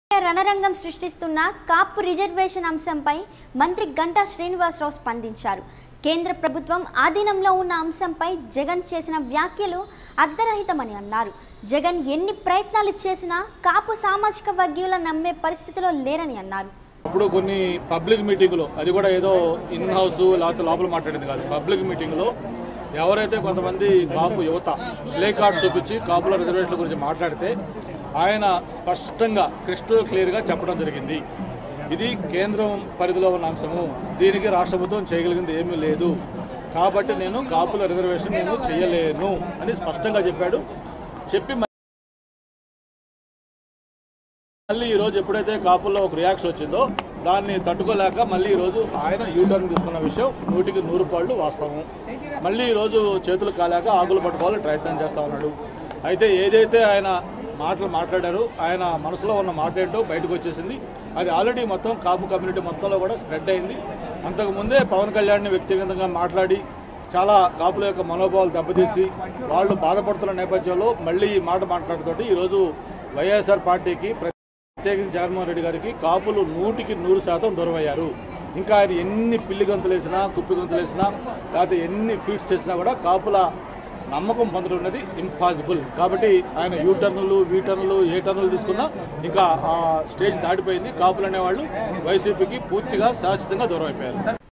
రణరంగం సృష్టిస్తున్న కాపు reservation అంశంపై మంత్రి గంటా శ్రీనివాసరావు స్పందించారు కేంద్ర ప్రభుత్వం ఆధీనంలో ఉన్న అంశంపై జగన్ చేసిన వ్యాఖ్యలు అర్ధరహితమని అన్నారు జగన్ ఎన్ని ప్రయత్నాలు చేసినా కాపు సామాజిక వర్గీయుల నమ్మే పరిస్థితిలో లేరని అన్నారు ఇప్పుడు కొన్ని పబ్లిక్ మీటింగ్లో అది కూడా ఏదో ఇన్ హౌస్ లేకపోతే లోపల మాట్లాడింది కాదు పబ్లిక్ మీటింగ్లో ఎవరైతే కొంతమంది కాపు యువత ప్లే కార్డ్ చూపించి కాపుల రిజర్వేషన్ల గురించి మాట్లాడితే ఆయన స్పష్టంగా క్రిస్టల్ క్లియర్గా చెప్పడం జరిగింది ఇది కేంద్రం పరిధిలో ఉన్న అంశము దీనికి రాష్ట్ర ప్రభుత్వం చేయగలిగింది ఏమీ లేదు కాబట్టి నేను కాపుల రిజర్వేషన్ నేను చేయలేను అని స్పష్టంగా చెప్పాడు చెప్పి మళ్ళీ ఈ రోజు ఎప్పుడైతే కాపుల్లో ఒక రియాక్షన్ వచ్చిందో దాన్ని తట్టుకోలేక మళ్ళీ ఈరోజు ఆయన యూటర్న్ తీసుకున్న విషయం నూటికి నూరు పాళ్ళు వాస్తవం మళ్ళీ ఈరోజు చేతులు కాలేక ఆకులు పట్టుకోవాలని ప్రయత్నం చేస్తా ఉన్నాడు అయితే ఏదైతే ఆయన మాటలు మాట్లాడారో ఆయన మనసులో ఉన్న మాట ఏంటో బయటకు వచ్చేసింది అది ఆల్రెడీ మొత్తం కాపు కమ్యూనిటీ మొత్తంలో కూడా స్ప్రెడ్ అయింది అంతకుముందే పవన్ కళ్యాణ్ని వ్యక్తిగతంగా మాట్లాడి చాలా కాపుల యొక్క మనోభావాలు దెబ్బతీసి వాళ్ళు బాధపడుతున్న నేపథ్యంలో మళ్ళీ ఈ మాట మాట్లాడుతోటి ఈరోజు వైఎస్ఆర్ పార్టీకి ప్రత్యేకించి జగన్మోహన్ రెడ్డి గారికి కాపులు నూటికి నూరు శాతం దూరం అయ్యారు ఇంకా ఆయన ఎన్ని పిల్లి గంతులు వేసినా కుప్పి గంతులు వేసినా లేకపోతే ఎన్ని ఫీట్స్ చేసినా కూడా కాపుల నమ్మకం పొందడం అనేది ఇంపాసిబుల్ కాబట్టి ఆయన యూ టర్నులు వీ టర్నులు ఏ టర్నులు తీసుకున్నా ఇంకా ఆ స్టేజ్ దాటిపోయింది కాపులు అనేవాళ్ళు వైసీపీకి పూర్తిగా శాశ్వతంగా దూరం అయిపోయారు